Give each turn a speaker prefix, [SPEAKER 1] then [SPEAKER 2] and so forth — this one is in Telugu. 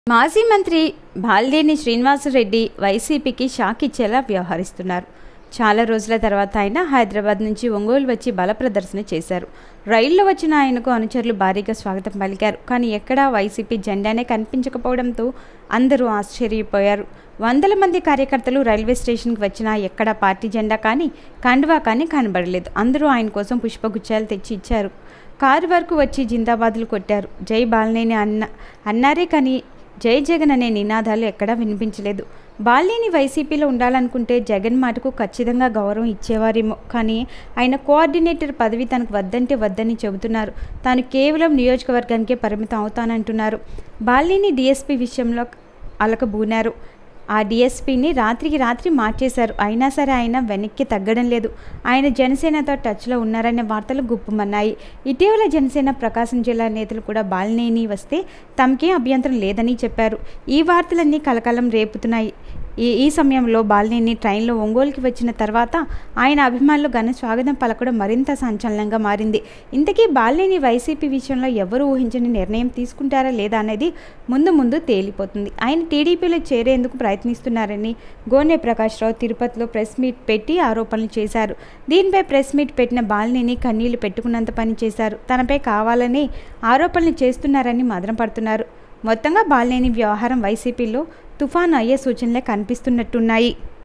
[SPEAKER 1] మాజీ మంత్రి బాలినేని శ్రీనివాసరెడ్డి వైసీపీకి షాక్ ఇచ్చేలా వ్యవహరిస్తున్నారు చాలా రోజుల తర్వాత ఆయన హైదరాబాద్ నుంచి ఒంగోలు వచ్చి బల ప్రదర్శన చేశారు రైల్లో వచ్చిన ఆయనకు అనుచరులు భారీగా స్వాగతం పలికారు కానీ ఎక్కడా వైసీపీ జెండానే కనిపించకపోవడంతో అందరూ ఆశ్చర్యపోయారు వందల మంది కార్యకర్తలు రైల్వే స్టేషన్కి వచ్చినా ఎక్కడా పార్టీ జెండా కానీ కండువా కానీ కనబడలేదు అందరూ ఆయన కోసం పుష్పగుచ్చాలు తెచ్చి ఇచ్చారు కారు వరకు వచ్చి జిందాబాదులు కొట్టారు జై బాలినేని అన్న అన్నారే కానీ జై జగన్ అనే నినాదాలు ఎక్కడా వినిపించలేదు బాలినేని వైసీపీలో ఉండాలనుకుంటే జగన్ మాటకు ఖచ్చితంగా గౌరవం ఇచ్చేవారేమో కానీ ఆయన కోఆర్డినేటర్ పదవి తనకు వద్దంటే వద్దని చెబుతున్నారు తాను కేవలం నియోజకవర్గానికే పరిమితం అవుతానంటున్నారు బాలినేని డిఎస్పీ విషయంలో అలకబూనారు ఆ డిఎస్పీని రాత్రికి రాత్రి మార్చేశారు అయినా సరే ఆయన వెనక్కి తగ్గడం లేదు ఆయన జనసేనతో టచ్లో ఉన్నారనే వార్తలు గుప్పమన్నాయి ఇటీవల జనసేన ప్రకాశం జిల్లా నేతలు కూడా బాలినేని వస్తే తమకేం అభ్యంతరం లేదని చెప్పారు ఈ వార్తలన్నీ కలకలం రేపుతున్నాయి ఈ ఈ సమయంలో బాలినేని ట్రైన్లో ఒంగోలుకి వచ్చిన తర్వాత ఆయన అభిమానులు ఘన స్వాగతం పలకడం మరింత సంచలనంగా మారింది ఇంతకీ బాలినేని వైసీపీ విషయంలో ఎవరు ఊహించని నిర్ణయం తీసుకుంటారా లేదా అనేది ముందు ముందు తేలిపోతుంది ఆయన టీడీపీలో చేరేందుకు ప్రయత్నిస్తున్నారని గోనె ప్రకాశ్రావు తిరుపతిలో ప్రెస్ మీట్ పెట్టి ఆరోపణలు చేశారు దీనిపై ప్రెస్ మీట్ పెట్టిన బాలినేని కన్నీళ్లు పెట్టుకున్నంత పని చేశారు తనపై కావాలని ఆరోపణలు చేస్తున్నారని మదన పడుతున్నారు మొత్తంగా బాలినేని వ్యవహారం వైసీపీలో తుఫాను అయ్యే సూచనలే కనిపిస్తున్నట్టున్నాయి